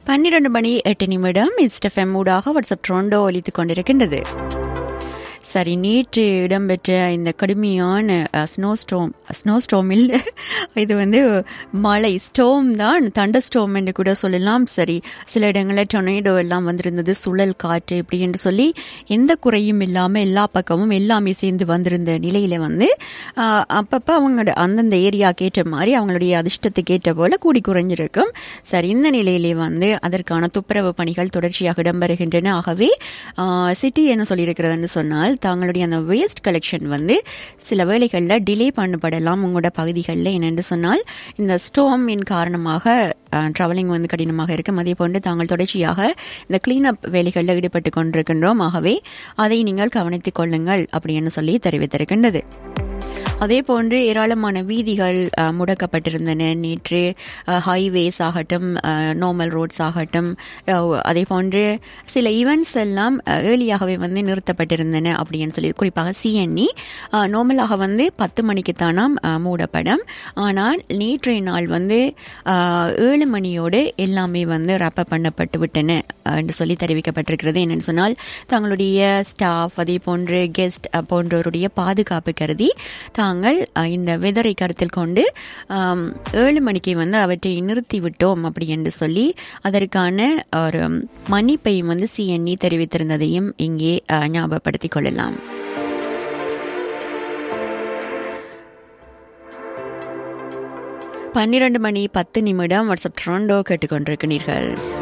பன்னிரண்டு மணி எட்டு நிமிடம் இஸ்டஃபெம் ஊடாக வாட்ஸ்அப் ட்ரோண்டோ ஒலித்துக் கொண்டிருக்கின்றது சரி நேற்று இடம்பெற்ற இந்த கடுமையான ஸ்னோ ஸ்டோம் ஸ்னோ ஸ்டோமில் இது வந்து மழை ஸ்டோம் தான் தண்ட ஸ்டோம் என்று கூட சொல்லலாம் சரி சில இடங்களில் டொனேடோ எல்லாம் வந்திருந்தது சுழல் காற்று இப்படி என்று சொல்லி எந்த குறையும் இல்லாமல் எல்லா பக்கமும் எல்லாமே சேர்ந்து வந்திருந்த நிலையில வந்து அப்பப்போ அவங்களோட அந்தந்த ஏரியாவுக்கு ஏற்ற மாதிரி அவங்களுடைய அதிர்ஷ்டத்துக்கு ஏற்ற போல கூடி குறைஞ்சிருக்கும் சரி இந்த நிலையிலே வந்து அதற்கான துப்புரவு பணிகள் தொடர்ச்சியாக இடம்பெறுகின்றன ஆகவே சிட்டி என்ன சொல்லியிருக்கிறதுன்னு சொன்னால் தங்களுடைய அந்த வேஸ்ட் கலெக்ஷன் வந்து சில வேளைகளில் டிலே பண்ணப்படலாம் உங்களோட பகுதிகளில் என்னென்று சொன்னால் இந்த ஸ்டோமின் காரணமாக ட்ராவலிங் வந்து கடினமாக இருக்கும் அதே போன்று தாங்கள் தொடர்ச்சியாக இந்த கிளீனப் வேலைகளில் ஈடுபட்டு கொண்டிருக்கின்றோம் ஆகவே அதை நீங்கள் கவனித்துக் கொள்ளுங்கள் அப்படின்னு சொல்லி தெரிவித்திருக்கின்றது அதே போன்று ஏராளமான வீதிகள் முடக்கப்பட்டிருந்தன நேற்று ஹைவேஸ் ஆகட்டும் நார்மல் ரோட்ஸ் ஆகட்டும் அதே போன்று சில ஈவெண்ட்ஸ் எல்லாம் ஏர்லியாகவே வந்து நிறுத்தப்பட்டிருந்தன அப்படின்னு சொல்லி குறிப்பாக சிஎன்இ நார்மலாக வந்து பத்து மணிக்கு தானாம் மூடப்படும் ஆனால் நேற்றைய நாள் வந்து ஏழு மணியோடு எல்லாமே வந்து ரப்ப பண்ணப்பட்டு விட்டன என்று சொல்லி தெரிவிக்கப்பட்டிருக்கிறது என்னென்னு சொன்னால் தங்களுடைய ஸ்டாஃப் அதே போன்று கெஸ்ட் போன்றவருடைய பாதுகாப்பு கருதி தாங்கள் இந்த வெதரை கருத்தில் கொண்டு ஏழு மணிக்கு வந்து அவற்றை நிறுத்தி விட்டோம் அப்படி என்று சொல்லி அதற்கான ஒரு மன்னிப்பையும் வந்து சிஎன்இ தெரிவித்திருந்ததையும் இங்கே ஞாபகப்படுத்திக் கொள்ளலாம் பன்னிரண்டு மணி பத்து நிமிடம் வாட்ஸ்அப் ட்ரோண்டோ கேட்டுக்கொண்டிருக்கிறீர்கள்